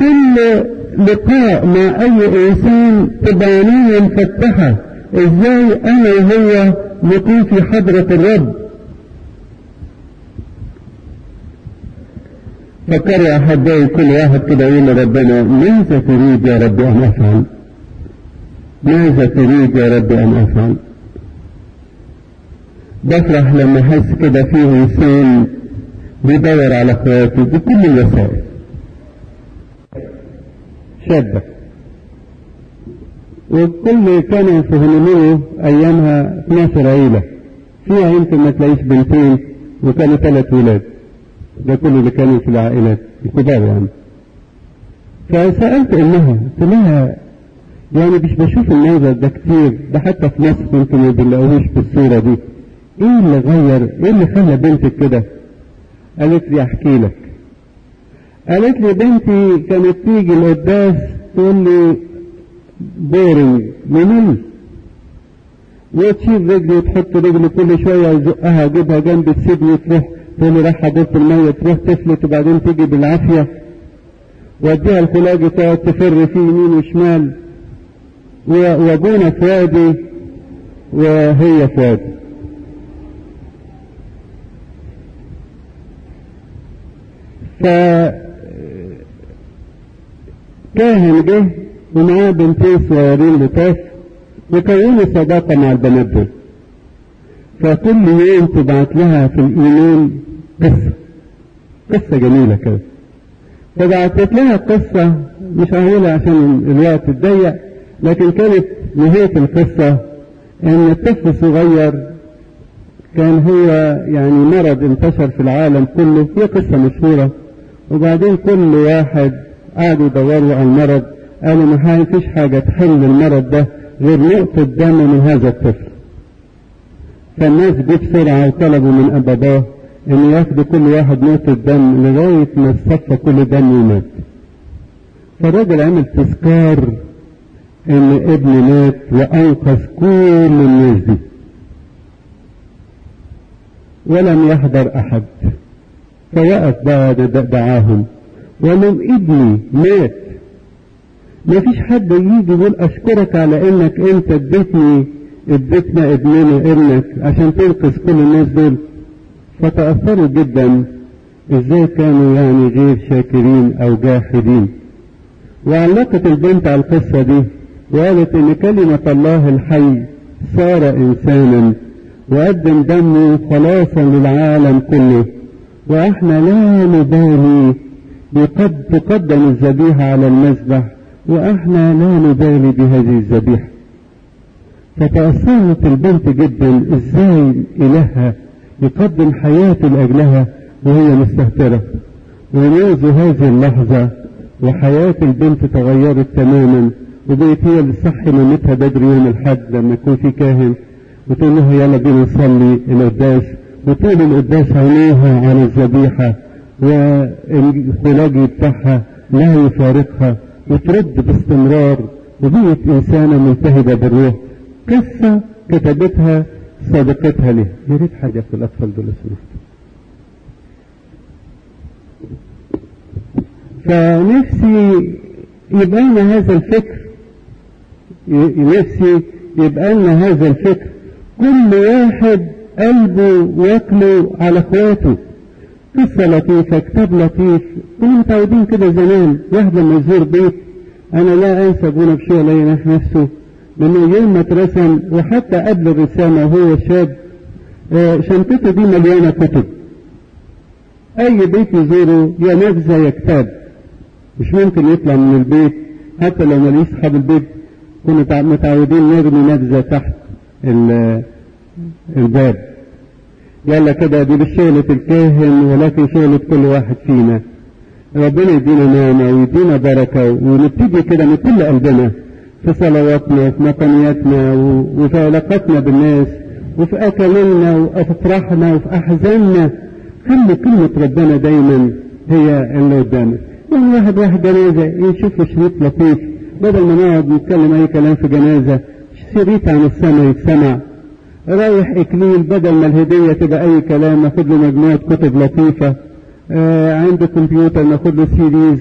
كل لقاء مع اي انسان تبقى عينيه مفتحة ازاي انا وهو نكون في حضرة الرب فكر يا احبائي كل واحد كده يقول لربنا ماذا تريد يا رب ان افعل ماذا تريد يا رب ان افعل بفرح لما احس كده فيه انسان بيدور على اخواته بكل الوسائل شابة وكل كانوا في هنمية ايامها 12 عيلة فيها يمكن ما تلاقيش بنتين وكانوا ثلاث ولاد ده كل اللي كانوا في العائلات الكبار يعني فسألت امها قلت لها يعني مش بشوف المنظر ده كتير ده حتى في مصر يمكن ما بنلاقوهوش في الصورة دي ايه اللي غير ايه اللي خلى بنتك كده قالت لي احكي لك قالت لي بنتي كانت تيجي القداس تقول لي بورنج ممل وتشيل رجلي وتحط رجلي كل شويه يزقها اجيبها جنب تسيبني تروح تقول لي راح ادوس الميه تروح تفلت وبعدين تيجي بالعافيه واديها الخلاجي تقعد تفر فيه يمين وشمال وابونا في وادي وهي في وادي ف كاهن جه ومعاه بنتين صغيرين لطاف وكونوا صداقة مع البنات دول فكل يوم تبعت لها في الإيميل قصة قصة جميلة كده فبعتت لها قصة مش هقولها عشان الوقت الضيق لكن كانت نهاية القصة إن طفل صغير كان هو يعني مرض انتشر في العالم كله هي قصة مشهورة وبعدين كل واحد قعدوا يدوروا على المرض قالوا ما فيش حاجة تحل المرض ده غير نقطة دم من هذا الطفل فالناس جه بسرعة وطلبوا من باباه ان ياخدوا كل واحد نقطة دم لغاية ما صفى كل دم ومات فالراجل عمل تذكار ان ابنه مات وانقذ كل الناس دي ولم يحضر احد فوقف بقى دعاهم ولم ابني مات ما فيش حد يجي يقول اشكرك على انك انت اديتني اديتنا ابننا ابنك عشان تنقذ كل الناس دول فتأثروا جدا ازاي كانوا يعني غير شاكرين او جاحدين وعلقت البنت على القصة دي وقالت ان كلمة الله الحي صار انسانا وقدم دمه خلاصا للعالم كله واحنا لا نبالي بقد تقدم الذبيحة على المذبح واحنا لا نبالي بهذه الذبيحة فتأثرت البنت جدا ازاي الهها يقدم حياته لاجلها وهي مستهترة ومنذ هذه اللحظة وحياة البنت تغيرت تماما وبقت هي اللي تصحي مامتها بدري يوم الحد لما يكون في كاهن وتقول له يلا بينا نصلي القداس وطول القداس عينيها على الذبيحة والخلاجي بتاعها لا يفارقها وترد باستمرار وبقت إنسانة ملتهبة بالروح قصة كتبتها صديقتها له يا ريت حاجة في الأطفال دول سمحت فنفسي يبقى لنا هذا الفكر نفسي يبقى لنا هذا الفكر كل واحد قلبه واكله على اخواته قصة لطيفة كتاب لطيف كنا متعودين كده زمان واحد لما يزور بيت انا لا انسى ابونا بشوي الله ينح نفسه لانه يوم ما اترسم وحتى قبل الرسامة وهو شاب شنطته دي مليانة كتب اي بيت يزوره يا نبذة يا كتاب مش ممكن يطلع من البيت حتى لو ماليش اصحاب البيت كنا متعودين نرمي نبذة تحت الباب يلا كده دي مش شغلة الكاهن ولكن شغلة كل واحد فينا ربنا يدينا نعمة ويدينا بركة ونبتدي كده من كل قلبنا في صلواتنا وفي مقامياتنا وفي علاقاتنا بالناس وفي أكلنا وفي أفراحنا وفي أحزاننا خلي كلمة ربنا دايما هي اللي قدامنا يعني واحد واحد جنازة يشوف شريط لطيف بدل ما نقعد نتكلم أي كلام في جنازة شريط عن السماء يتسمع رايح إكليل بدل ما الهدية تبقى أي كلام ناخد له مجموعة كتب لطيفة آه عنده كمبيوتر ناخد له سيريز